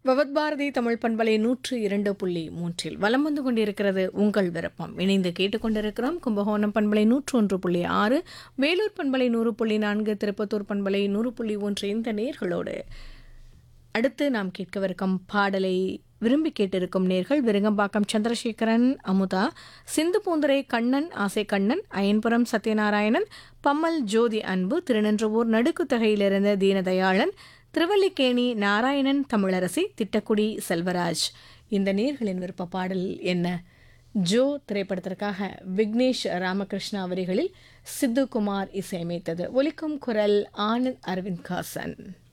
பவத் பாரதி தமிழ் பண்பலை நூற்று இரண்டு புள்ளி மூன்றில் வலம் வந்து கொண்டிருக்கிறது உங்கள் விருப்பம் இணைந்து கேட்டுக்கொண்டிருக்கிறோம் கும்பகோணம் பண்பலை நூற்று ஒன்று புள்ளி ஆறு வேலூர் பண்பலை நூறு புள்ளி நான்கு திருப்பத்தூர் பண்பலை நூறு புள்ளி ஒன்று இந்த நேர்களோடு அடுத்து நாம் கேட்கவிருக்கும் பாடலை விரும்பி கேட்டிருக்கும் நேர்கள் விருங்கம்பாக்கம் சந்திரசேகரன் அமுதா சிந்து பூந்துரை கண்ணன் ஆசை கண்ணன் அயன்புரம் சத்யநாராயணன் பம்மல் ஜோதி அன்பு திருநென்றவூர் நடுக்குத்தகையிலிருந்த தீனதயாளன் திருவல்லிக்கேணி நாராயணன் தமிழரசி திட்டக்குடி செல்வராஜ் இந்த நேர்களின் விருப்ப பாடல் என்ன ஜோ திரைப்படத்திற்காக விக்னேஷ் ராமகிருஷ்ணா வரிகளில் சித்து குமார் இசையமைத்தது ஒலிக்கும் குரல் ஆனந்த் அரவிந்த் காசன்